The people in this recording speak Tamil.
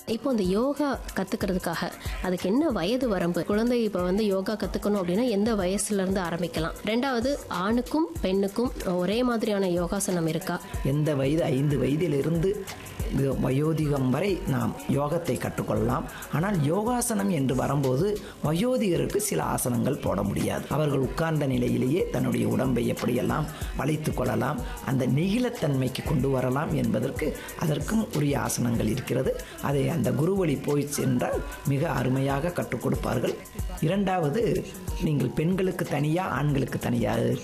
இப்போ இந்த யோகா கத்துக்கிறதுக்காக அதுக்கு என்ன வயது வரம்பு குழந்தை இப்போ வந்து யோகா கத்துக்கணும் அப்படின்னா எந்த வயசுல இருந்து ஆரம்பிக்கலாம் ரெண்டாவது ஆணுக்கும் பெண்ணுக்கும் ஒரே மாதிரியான யோகாசனம் இருக்கா எந்த வயது ஐந்து வயதிலிருந்து இது வயோதிகம் வரை நாம் யோகத்தை கற்றுக்கொள்ளலாம் ஆனால் யோகாசனம் என்று வரும்போது வயோதிகருக்கு சில ஆசனங்கள் போட முடியாது அவர்கள் உட்கார்ந்த நிலையிலேயே தன்னுடைய உடம்பை எப்படியெல்லாம் வளைத்து கொள்ளலாம் அந்த நெகிழத்தன்மைக்கு கொண்டு வரலாம் என்பதற்கு அதற்கும் உரிய ஆசனங்கள் இருக்கிறது அதை அந்த குருவழி போய் சென்றால் மிக அருமையாக கற்றுக் கொடுப்பார்கள் இரண்டாவது நீங்கள் பெண்களுக்கு தனியாக ஆண்களுக்கு தனியாக